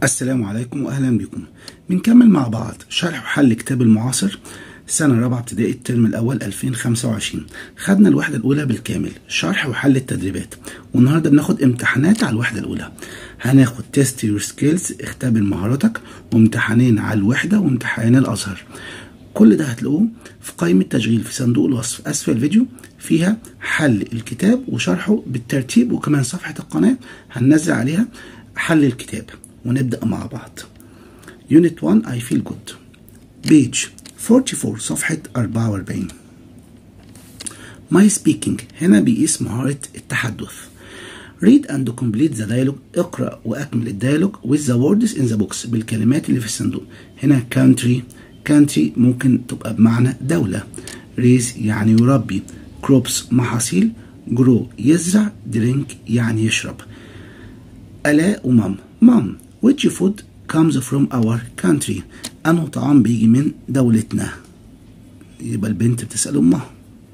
السلام عليكم واهلا بكم بنكمل مع بعض شرح وحل كتاب المعاصر سنة رابعة ابتدائي الترم الأول 2025 خدنا الوحدة الأولى بالكامل شرح وحل التدريبات والنهاردة بناخد امتحانات على الوحدة الأولى هناخد تيست يور سكيلز اختبر مهاراتك وامتحانين على الوحدة وامتحان الأزهر كل ده هتلاقوه في قائمة تشغيل في صندوق الوصف أسفل الفيديو فيها حل الكتاب وشرحه بالترتيب وكمان صفحة القناة هننزل عليها حل الكتاب ونبدأ مع بعض Unit 1 I feel good page 44 صفحة 44 My speaking هنا بيقيس مهارة التحدث Read and complete the dialogue اقرأ وأكمل الديالوج with the words in the box بالكلمات اللي في الصندوق هنا country country ممكن تبقى بمعنى دولة raise يعني يربي crops محاصيل grow يزرع drink يعني يشرب ألاء ومام مام which food comes from our country أنه طعام بيجي من دولتنا يبقى البنت بتسأل أمها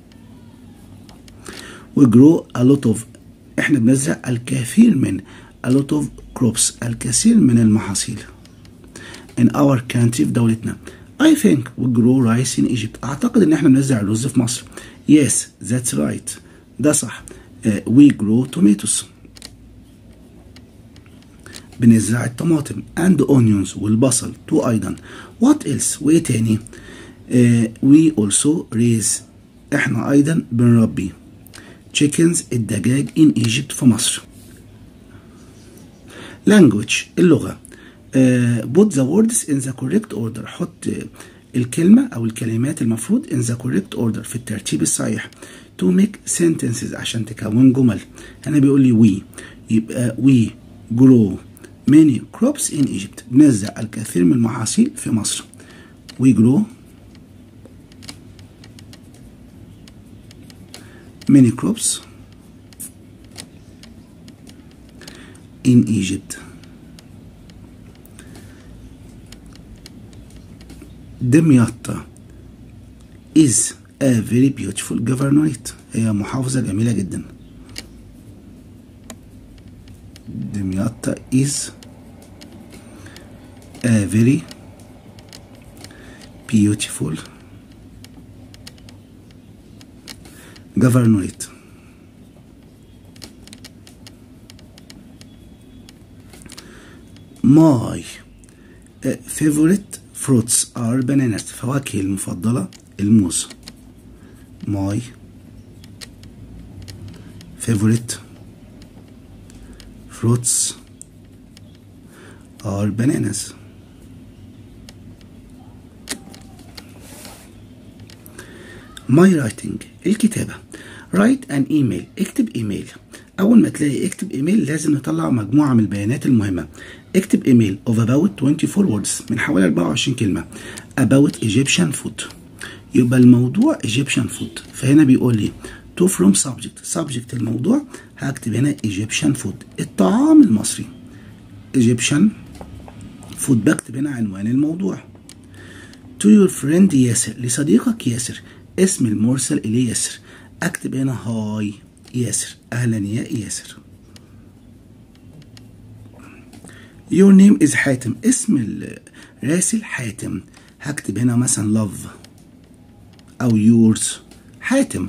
we grow a lot of احنا بنزرع الكثير من a lot of crops الكثير من المحاصيل in our country في دولتنا I think we grow rice in Egypt أعتقد إن احنا بنزرع الرز في مصر yes that's right ده صح uh, we grow tomatoes بنزرع الطماطم and onions والبصل تو أيضا what else وإيه تاني uh, we also raise إحنا أيضا بنربي chickens الدجاج in Egypt في مصر language اللغة uh, put the words in the correct order حط الكلمة أو الكلمات المفروض in the correct order في الترتيب الصحيح to make sentences عشان تكون جمل هنا بيقول لي we يبقى we grow many crops in Egypt بنزرع الكثير من المحاصيل في مصر we grow many crops in Egypt دمياط is a very beautiful governorate هي محافظة جميلة جدا دمياط is a very beautiful governorate my favorite fruits are bananas فواكهي المفضلة الموز my favorite fruits are bananas my writing الكتابة write an email اكتب ايميل اول ما تلاقي اكتب ايميل لازم نطلع مجموعة من البيانات المهمة اكتب ايميل of about 24 words من حوالي 24 كلمة about Egyptian food يبقى الموضوع Egyptian food فهنا بيقول لي to from subject subject الموضوع هكتب هنا Egyptian food الطعام المصري Egyptian food بكتب هنا عنوان الموضوع to your friend ياسر لصديقك ياسر اسم المرسل إليه ياسر أكتب هنا هاي ياسر أهلا يا ياسر Your name is حاتم اسم الراسل حاتم هكتب هنا مثلا love أو yours حاتم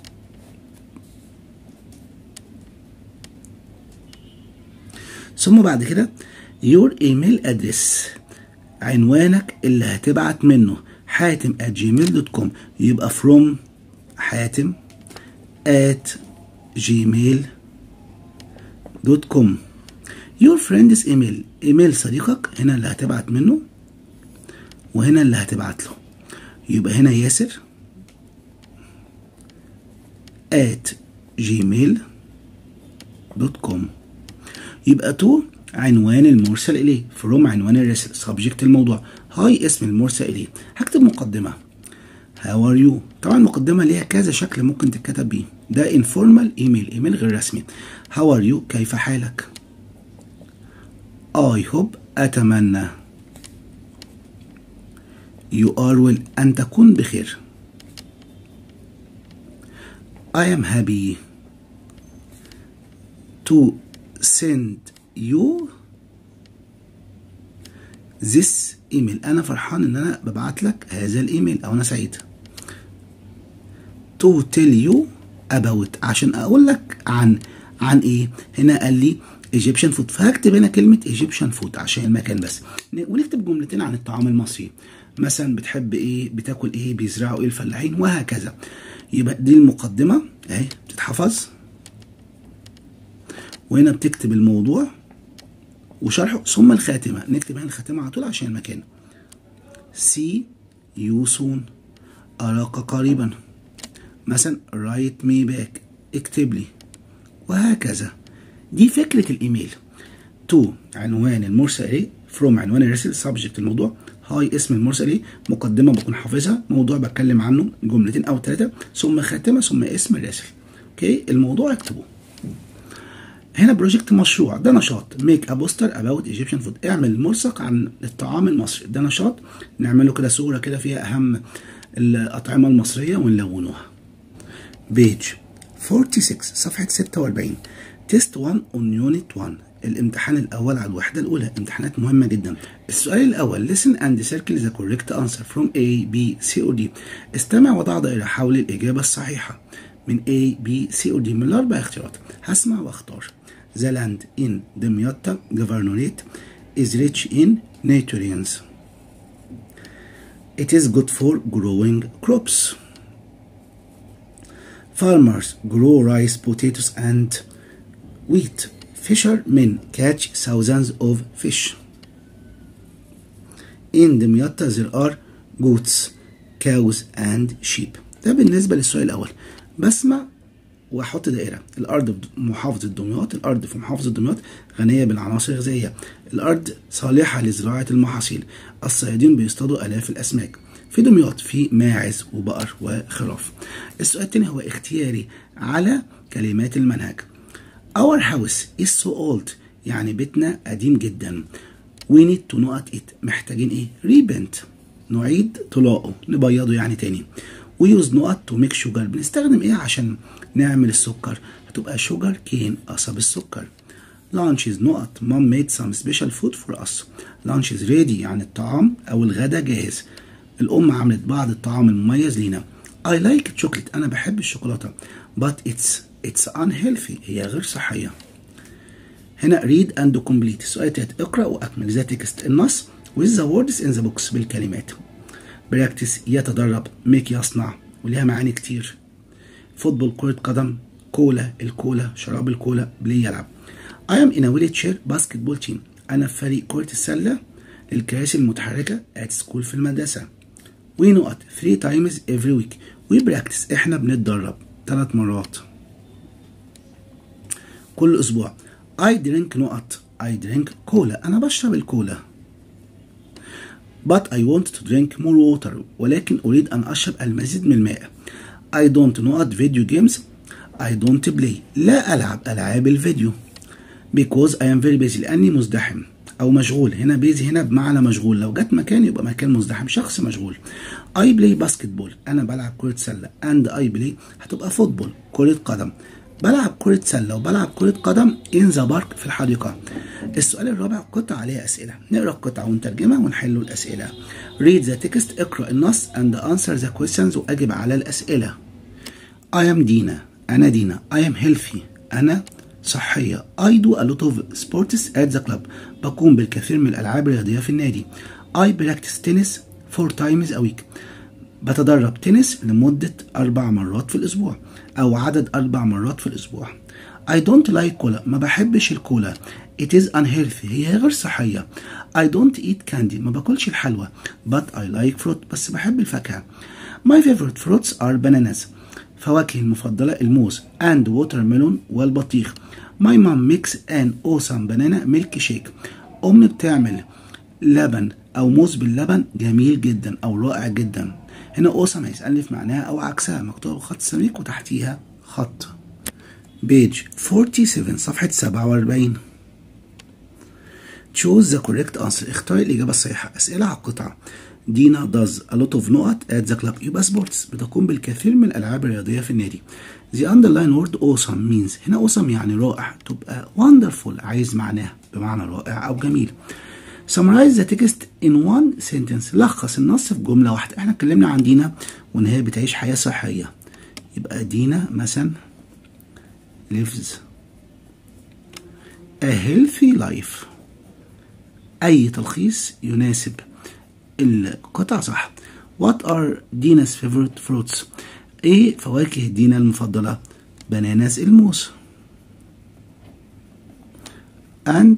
ثم بعد كده your email address عنوانك اللي هتبعت منه حاتم at gmail.com يبقى from حاتم at gmail.com your friend's email ايميل صديقك هنا اللي هتبعت منه وهنا اللي هتبعت له يبقى هنا ياسر at gmail.com يبقى تو عنوان المرسل إليه فروم عنوان الرسل سبجكت الموضوع هاي اسم المرسل إليه هكتب مقدمة هاو ار يو طبعا المقدمة ليها كذا شكل ممكن تتكتب بيه ده انفورمال ايميل ايميل غير رسمي هاو ار يو كيف حالك I hope أتمنى you are well أن تكون بخير I am happy to send you this ايميل انا فرحان ان انا ببعت لك هذا الايميل او انا سعيد to tell you about عشان اقول لك عن عن ايه هنا قال لي ايجيبشن فود فهكتب هنا كلمه ايجيبشن فود عشان المكان بس ونكتب جملتين عن الطعام المصري مثلا بتحب ايه بتاكل ايه بيزرعوا ايه الفلاحين وهكذا يبقى دي المقدمه اهي بتتحفظ وهنا بتكتب الموضوع وشرحه ثم الخاتمه نكتب هنا الخاتمه على طول عشان المكان سي يو سون اراك قريبا مثلا رايت مي باك اكتب لي وهكذا دي فكرة الإيميل تو عنوان المرسل إليه فروم عنوان الرسل سبجكت الموضوع هاي اسم المرسل إليه مقدمة بكون حافظها موضوع بتكلم عنه جملتين أو ثلاثة ثم خاتمة ثم اسم الرسل أوكي الموضوع اكتبه هنا بروجكت مشروع ده نشاط ميك ا بوستر اباوت ايجيبشن فود اعمل ملصق عن الطعام المصري ده نشاط نعمله كده صوره كده فيها اهم الاطعمه المصريه ونلونوها بيج 46 صفحه 46 تيست 1 اون يونت 1 الامتحان الاول على الوحده الاولى امتحانات مهمه جدا السؤال الاول listen and circle the correct answer from A B C or D استمع وضع دائره حول الاجابه الصحيحه من A B C or D من الاربع اختيارات هسمع واختار The land in دمياط governorate is rich in nutrients It is good for growing crops Farmers grow rice, potatoes and wheat. Fishermen catch thousands of fish. In دمياط there are goats, cows and sheep. ده بالنسبة للسؤال الأول. بسمع واحط دائرة الأرض في محافظة دمياط الأرض في محافظة دمياط غنية بالعناصر الغذائية الأرض صالحة لزراعة المحاصيل الصيادين بيصطادوا آلاف الأسماك في دمياط في ماعز وبقر وخراف السؤال الثاني هو اختياري على كلمات المنهج Our house is so old يعني بيتنا قديم جدا We need to نقط it محتاجين ايه ريبنت نعيد طلاقه نبيضه يعني تاني We use نقط to make sugar بنستخدم ايه عشان نعمل السكر هتبقى sugar cane قصب السكر lunches نقط mom made some special food for us lunches ready يعني الطعام او الغدا جاهز الأم عملت بعض الطعام المميز لينا I like chocolate أنا بحب الشوكولاتة but it's it's unhealthy هي غير صحية هنا read and complete السؤال التالت اقرأ وأكمل ذا تكست النص with the words in the books بالكلمات practice يتدرب make يصنع وليها معاني كتير فوتبول كرة قدم كولا الكولا شراب الكولا بلاي يلعب I am in a wheelchair basketball team أنا في فريق كرة السلة للكراسي المتحركة at school في المدرسة we نقط 3 times every week we practice احنا بنتدرب ثلاث مرات كل اسبوع I drink نقط I drink كولا انا بشرب الكولا but I want to drink more water ولكن اريد ان اشرب المزيد من الماء I don't نقط فيديو games I don't play لا العب العاب الفيديو because I am very busy لاني مزدحم او مشغول هنا بيزي هنا بمعنى مشغول لو جت مكان يبقى مكان مزدحم شخص مشغول اي بلاي باسكت بول انا بلعب كرة سلة اند اي بلاي هتبقى فوتبول كرة قدم بلعب كرة سلة وبلعب كرة قدم ان ذا بارك في الحديقة السؤال الرابع قطعة عليها أسئلة نقرأ القطعة ونترجمها ونحل الأسئلة read the text اقرأ النص and answer the questions وأجب على الأسئلة I am دينا أنا دينا I am healthy أنا صحية I do a lot of sports at the club بقوم بالكثير من الألعاب الرياضية في النادي I practice tennis four times a week بتدرب تنس لمدة أربع مرات في الأسبوع أو عدد أربع مرات في الأسبوع I don't like كولا ما بحبش الكولا It is unhealthy هي غير صحية I don't eat candy ما باكلش الحلوى But I like fruit بس بحب الفاكهة My favorite fruits are bananas فواكهي المفضلة الموز and watermelon والبطيخ My mom makes an awesome banana milk shake أمي بتعمل لبن أو موز باللبن جميل جدا أو رائع جدا هنا awesome هيسألني في معناها أو عكسها مكتوب خط سميك وتحتيها خط بيج 47 صفحة 47 choose the correct answer اختار الإجابة الصحيحة أسئلة على القطعة دينا does a lot of نقط at the club يبقى سبورتس بتقوم بالكثير من الألعاب الرياضية في النادي the underline word awesome means هنا awesome يعني رائع تبقى wonderful عايز معناها بمعنى رائع أو جميل summarize the text in one sentence لخص النص في جملة واحدة احنا اتكلمنا عن دينا وان هي بتعيش حياة صحية يبقى دينا مثلا lives a healthy life أي تلخيص يناسب القطع صح What are Dina's favorite fruits ايه فواكه دينا المفضلة بناناس الموز and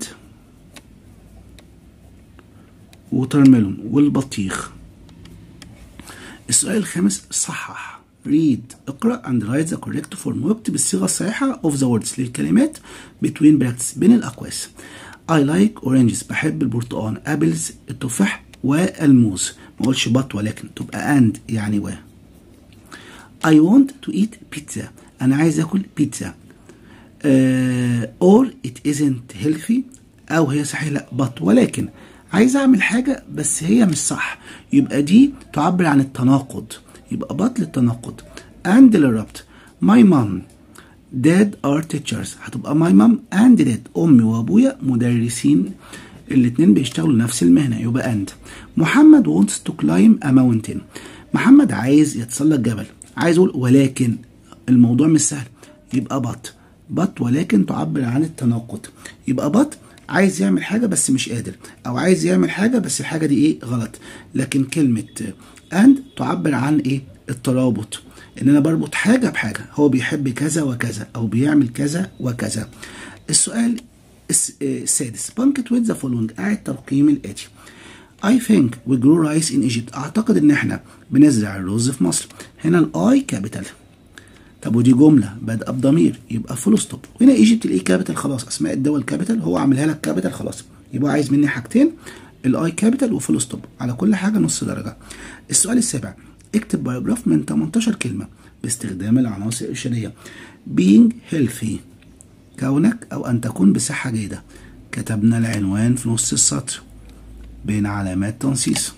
ووترميلون والبطيخ السؤال الخامس صحح read اقرأ and write the correct form واكتب الصيغة الصحيحة of the words للكلمات between brackets بين الأقواس I like oranges بحب البرتقال apples التفاح والموز ما اقولش but ولكن تبقى and يعني و I want to eat pizza أنا عايز آكل بيتزا uh, or it isn't healthy أو هي صحيحة لا but ولكن عايز أعمل حاجة بس هي مش صح يبقى دي تعبر عن التناقض يبقى but للتناقض and للربط my mom dad are teachers هتبقى my mom and dad أمي وأبويا مدرسين الاتنين بيشتغلوا نفس المهنة يبقى and محمد wants to climb a mountain محمد عايز يتسلق جبل عايز اقول ولكن الموضوع مش سهل يبقى بط بط ولكن تعبر عن التناقض يبقى بط عايز يعمل حاجة بس مش قادر أو عايز يعمل حاجة بس الحاجة دي إيه غلط لكن كلمة and تعبر عن إيه الترابط إن أنا بربط حاجة بحاجة هو بيحب كذا وكذا أو بيعمل كذا وكذا السؤال السادس بانكت ويت ذا فولوينج قاعد ترقيم الآتي I think we grow rice in Egypt أعتقد إن إحنا بنزرع الرز في مصر هنا الآي كابيتال طب ودي جملة بادئة بضمير يبقى فول ستوب وهنا ايجيبت الاي كابيتال خلاص اسماء الدول كابيتال هو عاملها لك كابيتال خلاص يبقى عايز مني حاجتين الاي كابيتال وفول ستوب على كل حاجة نص درجة السؤال السابع اكتب باراجراف من 18 كلمة باستخدام العناصر الإرشادية being healthy كونك أو أن تكون بصحة جيدة كتبنا العنوان في نص السطر بين علامات تنصيص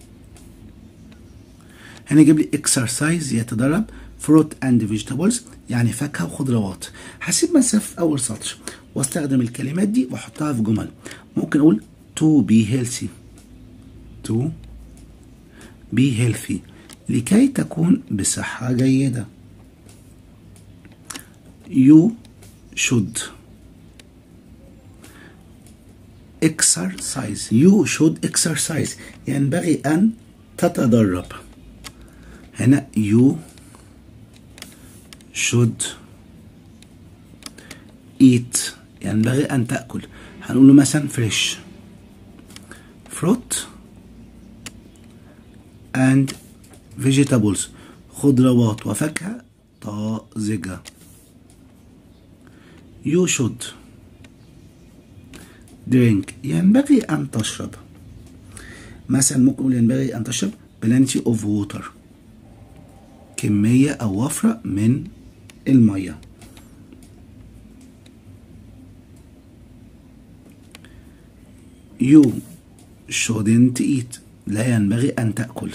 هنا يجيب لي exercise يتدرب fruit and vegetables يعني فاكهة وخضروات هسيب مسافة في أول سطر واستخدم الكلمات دي واحطها في جمل ممكن أقول to be healthy to be healthy لكي تكون بصحة جيدة you should exercise you should exercise ينبغي أن تتدرب هنا you should eat ينبغي أن تأكل هنقول له مثلا fresh fruit and vegetables خضروات وفاكهة طازجة you should drink ينبغي أن تشرب مثلا ممكن نقول ينبغي أن تشرب plenty of water كمية أو وفرة من المية you shouldn't eat لا ينبغي أن تأكل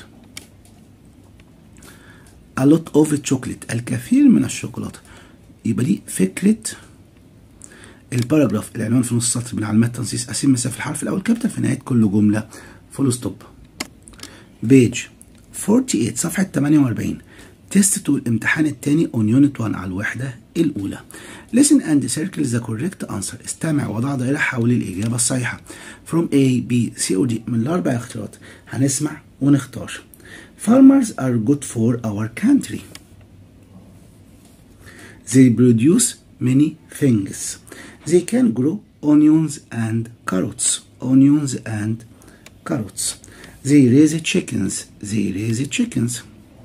a lot of chocolate الكثير من الشوكولاتة يبقى دي فكرة الباراجراف العنوان في نص سطر من علامات تنصيص أسيب مسافة الحرف الأول كابيتال في نهاية كل جملة فول ستوب بيج 48 صفحة 48 تيست تو الامتحان الثاني اون يونت 1 على الوحدة الأولى listen and circle the correct answer استمع وضع دائرة حول الإجابة الصحيحة from A B C or D من الأربع اختيارات هنسمع ونختار farmers are good for our country they produce many things they can grow onions and carrots onions and carrots they raise chickens they raise chickens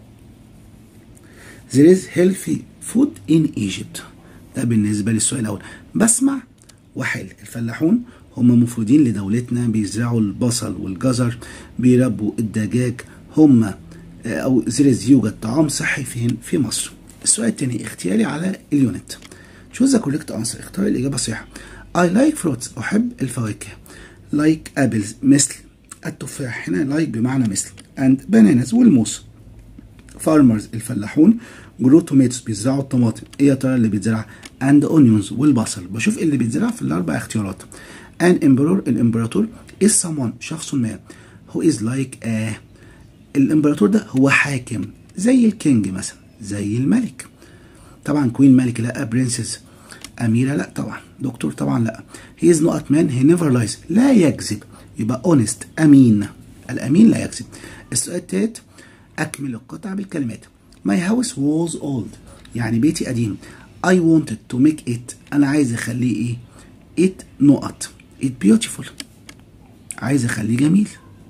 there is healthy food in Egypt ده بالنسبة للسؤال الأول بسمع وحل الفلاحون هم مفيدين لدولتنا بيزرعوا البصل والجزر بيربوا الدجاج هم أو زرز يوجد طعام صحي فين في مصر السؤال الثاني اختياري على اليونت choose the correct answer اختار الإجابة الصحيحة I like fruits أحب الفواكه like apples مثل التفاح هنا like بمعنى مثل and bananas والموز farmers الفلاحون جرو توميتوس بيزرعوا الطماطم ايه يا ترى اللي بيتزرع اند اونيونز والبصل بشوف اللي بيتزرع في الاربع اختيارات ان امبرور الامبراطور is someone شخص ما who is like a الامبراطور ده هو حاكم زي الكينج مثلا زي الملك طبعا كوين ملك لا برنسس أميرة لا طبعا دكتور طبعا لا he is not man he never lies لا يكذب يبقى honest أمين الأمين لا يكذب السؤال التالت أكمل القطع بالكلمات my house was old يعني بيتي قديم I wanted to make it أنا عايز أخليه إيه it نقط it beautiful عايز أخليه جميل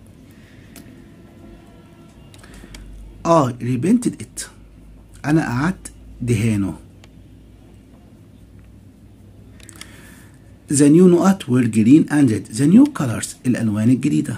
I repented it أنا قعدت دهانه The new نقط were green and red The new colors الألوان الجديدة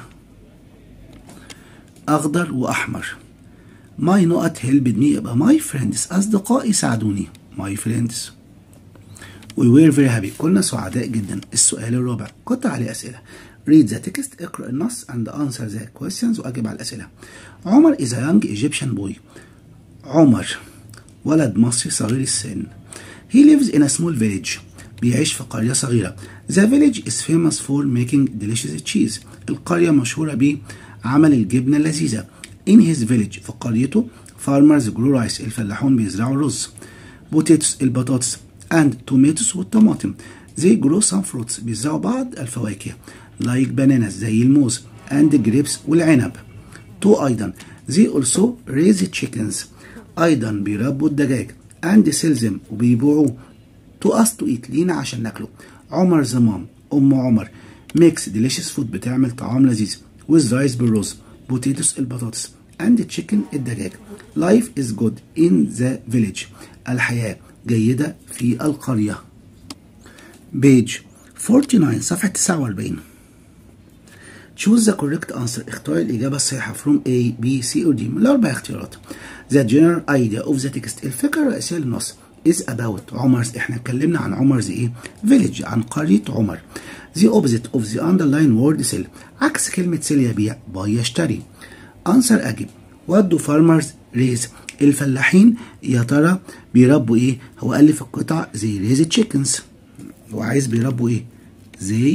أخضر وأحمر My نقط helped me يبقى my friends أصدقائي ساعدوني my friends We were very happy كنا سعداء جدا السؤال الرابع قطع عليه أسئلة Read the text اقرأ النص and answer the questions وأجب على الأسئلة عمر is a young Egyptian boy عمر ولد مصري صغير السن He lives in a small village بيعيش في قرية صغيرة The village is famous for making delicious cheese القرية مشهورة بعمل الجبنة اللذيذة In his village في قريته farmers grow rice الفلاحون بيزرعوا الرز potatoes البطاطس and tomatoes والطماطم They grow some fruits بيزرعوا بعض الفواكه like bananas زي الموز and grapes والعنب تو أيضا they also raise chickens أيضا بيربوا الدجاج and sell them وبيبيعوه to us to eat لينا عشان ناكله عمر زمام أم عمر makes delicious food بتعمل طعام لذيذ with rice بالرز potatoes البطاطس and chicken الدجاج life is good in the village الحياة جيدة في القرية page 49 صفحة 49 choose the correct answer اختار الإجابة الصحيحة from A, B, C or D من الأربع اختيارات the general idea of the text الفكرة الرئيسية للنص is about عمر's احنا اتكلمنا عن عمر's ايه village عن قرية عمر the opposite of the underline word sell عكس كلمة sell يبيع buy يشتري answer أجب what do farmers raise الفلاحين يا ترى بيربوا ايه هو قال لي في القطع زي raise chickens هو عايز بيربوا ايه زي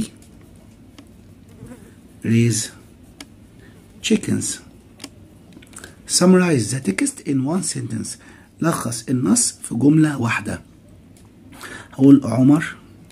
raise chickens summarize the text in one sentence لخص النص في جملة واحدة هقول عمر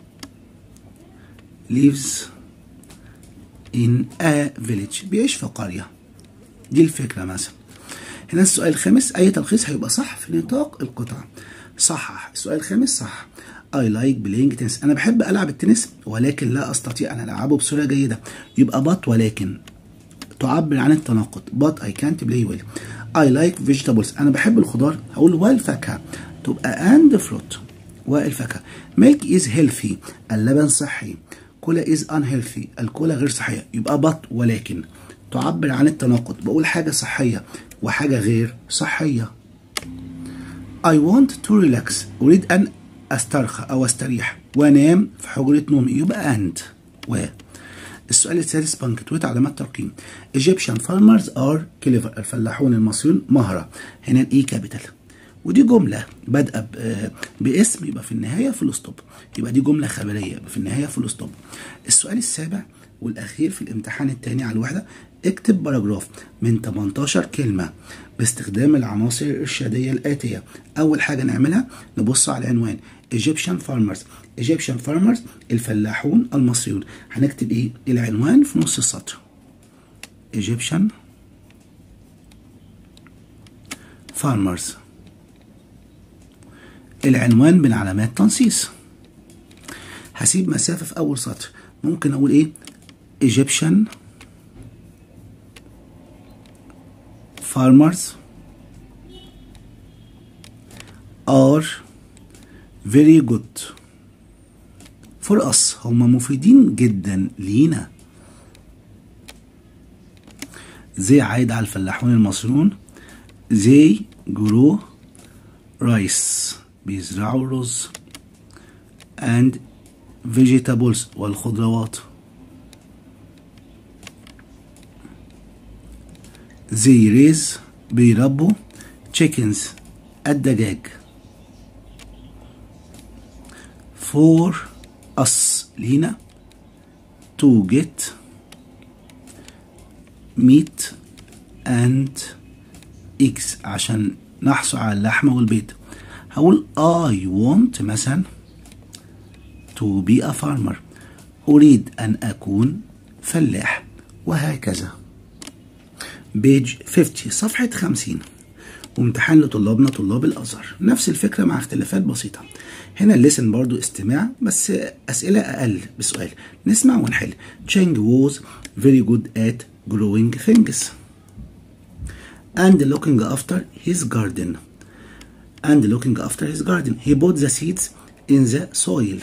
lives in a village بيعيش في قرية دي الفكرة مثلا هنا السؤال الخامس أي تلخيص هيبقى صح في نطاق القطعة صحح السؤال الخامس صح I like playing tennis أنا بحب ألعب التنس ولكن لا أستطيع أن ألعبه بصورة جيدة يبقى but ولكن تعبر عن التناقض but I can't play well I like vegetables أنا بحب الخضار هقول والفاكهة تبقى and fruit والفاكهة milk is healthy اللبن صحي كولا is unhealthy الكولا غير صحية يبقى but ولكن تعبر عن التناقض بقول حاجة صحية وحاجة غير صحية I want to relax أريد أن أسترخى أو أستريح وأنام في حجرة نومي يبقى and و السؤال السادس بنكتويت علامات ترقيم Egyptian farmers are clever الفلاحون المصريون مهرة هنا الإي كابيتال ودي جملة بادئة باسم يبقى في النهاية فول ستوب يبقى دي جملة خبرية يبقى في النهاية فول ستوب السؤال السابع والأخير في الامتحان الثاني على الوحدة اكتب باراجراف من 18 كلمة باستخدام العناصر الإرشادية الآتية أول حاجة نعملها نبص على العنوان Egyptian farmers Egyptian farmers الفلاحون المصريون هنكتب ايه العنوان في نص السطر Egyptian farmers العنوان من علامات تنصيص هسيب مسافة في أول سطر ممكن أقول إيه Egyptian farmers are very good for us هم مفيدين جدا لينا زي عايد على الفلاحون المصريون زي grow rice بيزرعوا الرز and vegetables والخضروات زي ريز بيربوا chickens الدجاج for us لينا to get meat and eggs عشان نحصل على اللحمة والبيض هقول I want مثلا to be a farmer أريد أن أكون فلاح وهكذا بيج 50 صفحة 50 وامتحان لطلابنا طلاب الأزهر نفس الفكرة مع اختلافات بسيطة هنا الليسن برضو استماع بس أسئلة أقل بسؤال نسمع ونحل Cheng was very good at growing things and looking after his garden and looking after his garden he put the seeds in the soil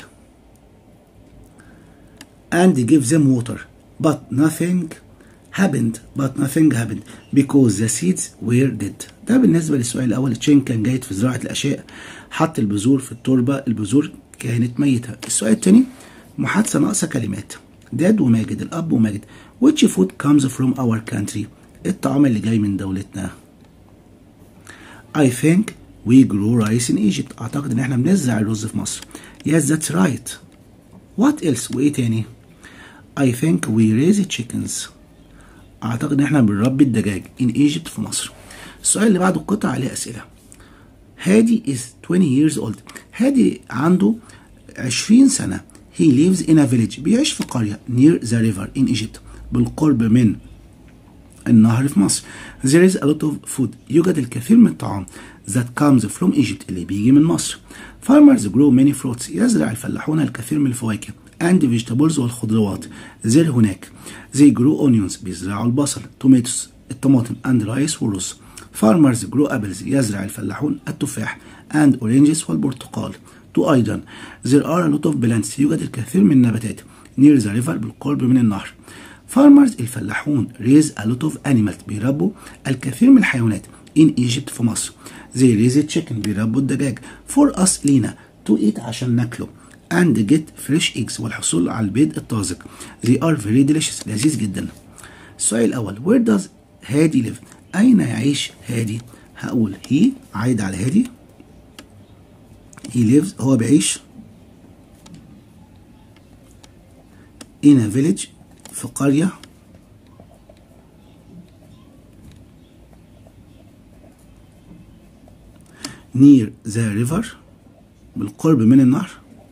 and gave them water but nothing happened but nothing happened because the seeds were dead ده بالنسبة للسؤال الأول تشين كان جيد في زراعة الأشياء حط البذور في التربة البذور كانت ميتة السؤال الثاني محادثة ناقصة كلمات داد وماجد الأب وماجد which food comes from our country الطعام اللي جاي من دولتنا I think we grow rice in Egypt أعتقد إن إحنا بنزرع الرز في مصر yes that's right what else وإيه تاني I think we raise chickens أعتقد إن إحنا بنربي الدجاج in Egypt في مصر السؤال اللي بعده قطع عليه أسئلة هادي is 20 years old هادي عنده 20 سنة he lives in a village بيعيش في قرية near the river in Egypt بالقرب من النهر في مصر there is a lot of food يوجد الكثير من الطعام that comes from Egypt اللي بيجي من مصر farmers grow many fruits يزرع الفلاحون الكثير من الفواكه and vegetables والخضروات there هناك they grow onions بيزرعوا البصل tomatoes الطماطم and rice والرز farmers grow apples يزرع الفلاحون التفاح and oranges والبرتقال to أيضا there are a lot of plants يوجد الكثير من النباتات near the river بالقرب من النهر farmers الفلاحون raise a lot of animals بيربوا الكثير من الحيوانات in Egypt في مصر they raise chicken بيربوا الدجاج for us لينا to eat عشان ناكله and get fresh eggs والحصول على البيض الطازج they are very delicious لذيذ جدا السؤال الأول where does هادي live أين يعيش هادي هقول he عايد على هادي he lives هو بيعيش in a village في قرية near the river بالقرب من النهر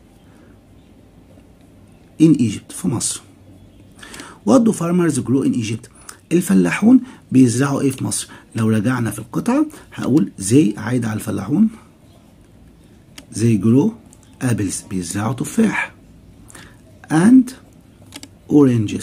in Egypt في مصر What do farmers grow in Egypt الفلاحون بيزرعوا ايه في مصر لو رجعنا في القطعة هقول زي عايد على الفلاحون زي جرو ابلز بيزرعوا تفاح and oranges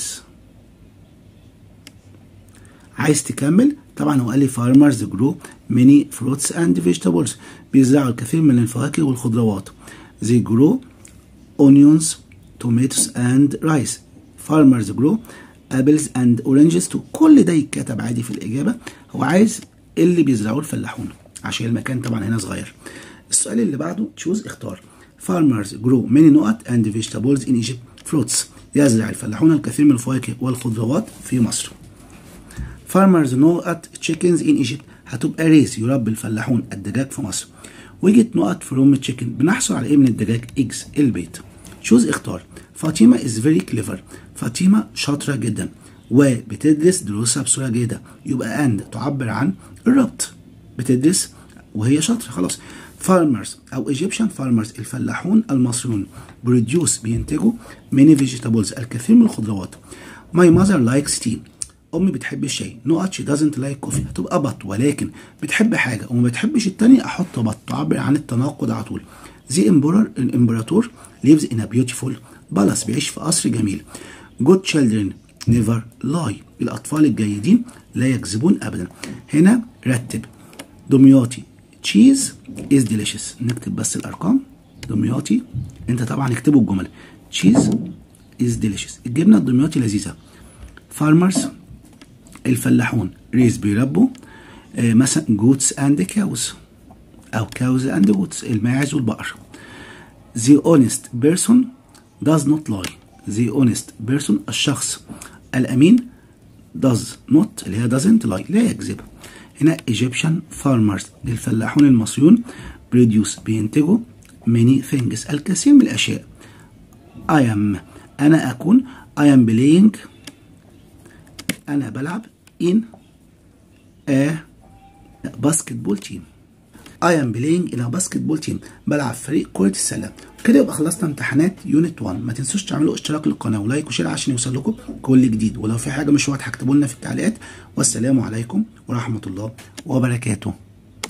عايز تكمل طبعا هو قال لي farmers grow many fruits and vegetables بيزرعوا الكثير من الفواكه والخضروات they grow onions tomatoes and rice farmers grow apples and oranges too كل ده يتكتب عادي في الإجابة هو عايز اللي بيزرعوه الفلاحون عشان المكان طبعا هنا صغير السؤال اللي بعده تشوز اختار farmers grow many نقط and vegetables in Egypt fruits يزرع الفلاحون الكثير من الفواكه والخضروات في مصر farmers نقط chickens in Egypt هتبقى ريس يربي الفلاحون الدجاج في مصر وجت نقط فروم chicken بنحصل على ايه من الدجاج eggs البيت تشوز اختار فاطمة is very clever فاطمة شاطرة جدا وبتدرس دروسها بصورة جيدة يبقى and تعبر عن الربط بتدرس وهي شاطرة خلاص farmers أو Egyptian farmers الفلاحون المصريون produce بينتجوا many vegetables الكثير من الخضروات my mother likes tea أمي بتحب الشاي نقط she doesn't like coffee هتبقى بط ولكن بتحب حاجة وما بتحبش التانية أحط بط تعبر عن التناقض على طول the emperor الإمبراطور lives in a beautiful palace بيعيش في قصر جميل good children never lie الأطفال الجيدين لا يكذبون أبدا هنا رتب دمياطي cheese is delicious نكتب بس الأرقام دمياطي أنت طبعا اكتبوا الجمل cheese is delicious الجبنة الدمياطي لذيذة farmers الفلاحون ريز بيربوا آه مثلا goats and cows أو cows and goats الماعز والبقر the honest person does not lie the honest person الشخص الأمين does not اللي هي doesn't lie لا يكذب هنا Egyptian farmers الفلاحون المصريون produce بينتجوا many things الكثير من الأشياء I am أنا أكون I am playing أنا بلعب in a basketball team I am playing in a basketball team بلعب في فريق كرة السلة كده يبقى خلصنا امتحانات يونت 1 ما تنسوش تعملوا اشتراك للقناة ولايك وشير عشان يوصل لكم كل جديد ولو في حاجة مش واضحة اكتبوا لنا في التعليقات والسلام عليكم ورحمة الله وبركاته